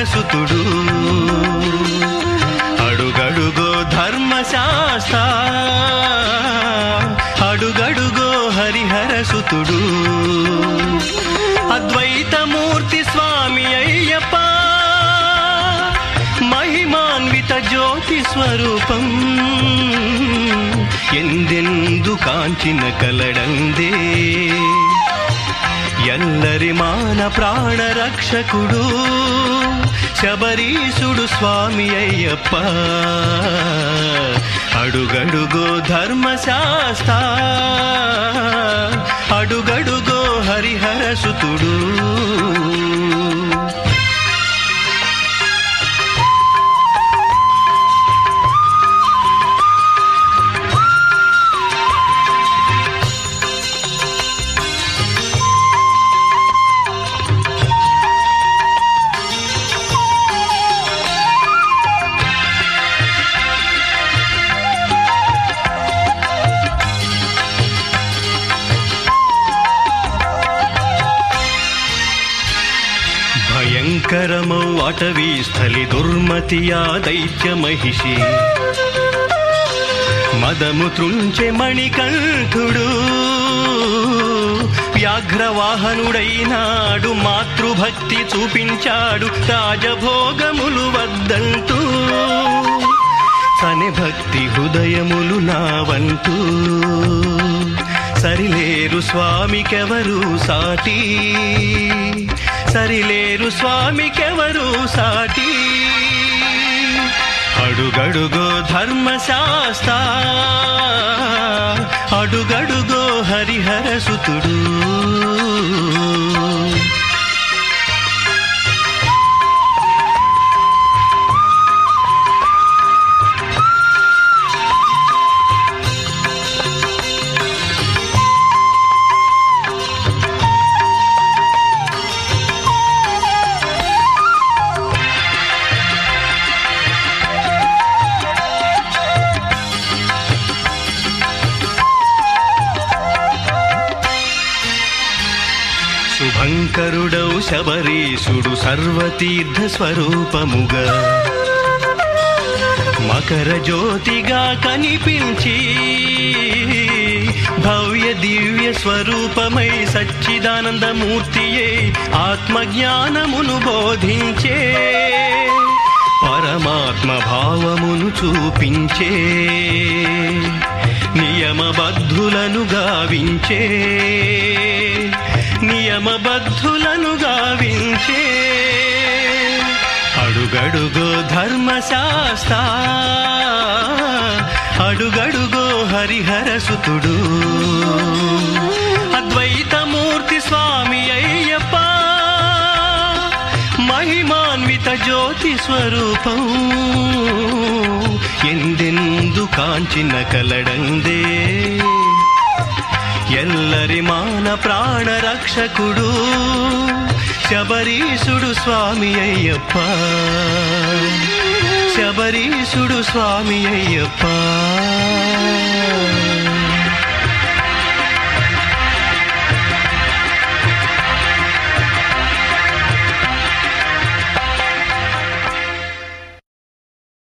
హరిహరసుతుడు అడుగడుగో ధర్మశాస్త్ర అడుగడుగో హరిహరసుతుడు అద్వైతమూర్తి స్వామి అయ్యప్ప మహిమాన్విత జ్యోతి స్వరూపం ఎందెందు కాంచిన కలడందే ఎల్లరి మాన ప్రాణ రక్షకుడు శబరీశుడు స్వామి అయ్యప్ప అడుగడుగో ధర్మశాస్త్ర అడుగడుగో హరిహరసుతుడు భయంకరమౌ అటవీ స్థలి దుర్మతియా దైత్య మహిషి మదము త్రుంచె మణికంఠుడు వ్యాఘ్రవాహనుడైనాడు మాతృభక్తి చూపించాడు రాజభోగములు వద్దంటూ సని భక్తి హృదయములు నావంటూ సరిలేరు స్వామికెవరు సాటి సరిలేరు స్వామికెవరు సాటి అడుగడుగో ధర్మశాస్త్ర అడుగడుగో హరిహరసుతుడు శుభంకరుడౌ శబరీశుడు సర్వతీర్థ స్వరూపముగా మకర జ్యోతిగా కనిపించి భవ్య దివ్య స్వరూపమై సచ్చిదానందమూర్తియే ఆత్మజ్ఞానమును బోధించే పరమాత్మ భావమును చూపించే నియమబద్ధులను గావించే నియమబద్ధులను గావించే అడుగడుగో ధర్మశాస్త్ర అడుగడుగో హరిహరసుతుడు అద్వైతమూర్తి స్వామి అయ్యప్ప మహిమాన్విత జ్యోతి స్వరూపం ఎందెందు కాంచిన కలడందే ఎల్లరి మాన ప్రాణ రక్షకుడు శబరీశుడు స్వామి అయ్యప్ప శబరీశుడు స్వామి అయ్యప్ప